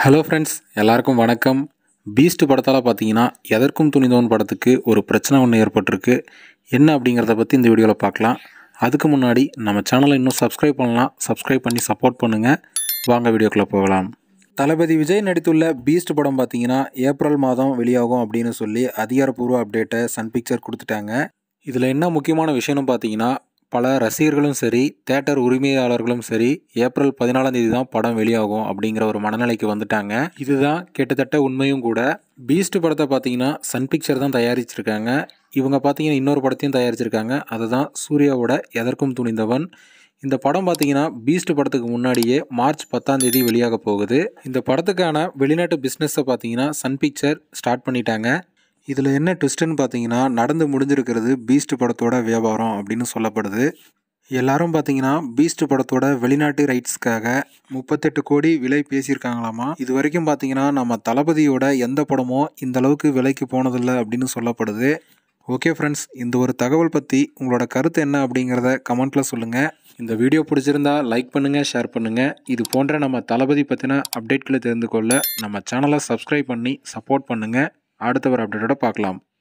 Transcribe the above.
hello friends எல்லாருக்கும் வணக்கம் Beast படத்தால் பார்த்தீங்கன்னா எதற்கும் துணிந்தவன் படத்துக்கு ஒரு பிரச்சனை ஒன்று ஏற்பட்டிருக்கு என்ன அப்படிங்கிறத பற்றி இந்த வீடியோவில் பார்க்கலாம் அதுக்கு முன்னாடி நம்ம சேனலை இன்னும் சப்ஸ்கிரைப் பண்ணலாம் சப்ஸ்கிரைப் பண்ணி சப்போர்ட் பண்ணுங்கள் வாங்க வீடியோக்குள்ளே போகலாம் தளபதி விஜய் நடித்துள்ள பீஸ்ட் படம் பார்த்தீங்கன்னா ஏப்ரல் மாதம் வெளியாகும் அப்படின்னு சொல்லி அதிகாரப்பூர்வ அப்டேட்டை சன் பிக்சர் கொடுத்துட்டாங்க இதில் என்ன முக்கியமான விஷயம்னு பார்த்தீங்கன்னா பல ரசிகர்களும் சரி தேட்டர் உரிமையாளர்களும் சரி ஏப்ரல் பதினாலாம் தேதி தான் படம் வெளியாகும் அப்படிங்கிற ஒரு மனநிலைக்கு வந்துட்டாங்க இதுதான் கிட்டத்தட்ட உண்மையும் கூட பீஸ்ட் படத்தை பார்த்தீங்கன்னா சன் பிக்சர் தான் தயாரிச்சிருக்காங்க இவங்க பார்த்தீங்கன்னா இன்னொரு படத்தையும் தயாரிச்சிருக்காங்க அதுதான் சூர்யாவோட எதற்கும் துணிந்தவன் இந்த படம் பார்த்தீங்கன்னா பீஸ்ட் படத்துக்கு முன்னாடியே மார்ச் பத்தாம் தேதி வெளியாக போகுது இந்த படத்துக்கான வெளிநாட்டு பிஸ்னஸை பார்த்தீங்கன்னா சன் பிக்சர் ஸ்டார்ட் பண்ணிட்டாங்க இதில் என்ன ட்விஸ்ட்டுன்னு பார்த்தீங்கன்னா நடந்து முடிஞ்சிருக்கிறது பீஸ்ட் படத்தோட வியாபாரம் அப்படின்னு சொல்லப்படுது எல்லாரும் பார்த்தீங்கன்னா பீஸ்ட் படத்தோட வெளிநாட்டு ரைட்ஸ்க்காக முப்பத்தெட்டு கோடி விலை பேசியிருக்காங்களாமா இது வரைக்கும் பார்த்தீங்கன்னா நம்ம தளபதியோட எந்த படமும் இந்த அளவுக்கு விலைக்கு போனதில்லை அப்படின்னு சொல்லப்படுது ஓகே ஃப்ரெண்ட்ஸ் இந்த ஒரு தகவல் பற்றி உங்களோட கருத்து என்ன அப்படிங்கிறத கமெண்ட்டில் சொல்லுங்கள் இந்த வீடியோ பிடிச்சிருந்தா லைக் பண்ணுங்கள் ஷேர் பண்ணுங்கள் இது போன்ற நம்ம தளபதி பற்றின அப்டேட்களை தெரிந்து கொள்ள நம்ம சேனலை சப்ஸ்கிரைப் பண்ணி சப்போர்ட் பண்ணுங்கள் அடுத்த ஒரு அப்டேட்டோட பார்க்கலாம்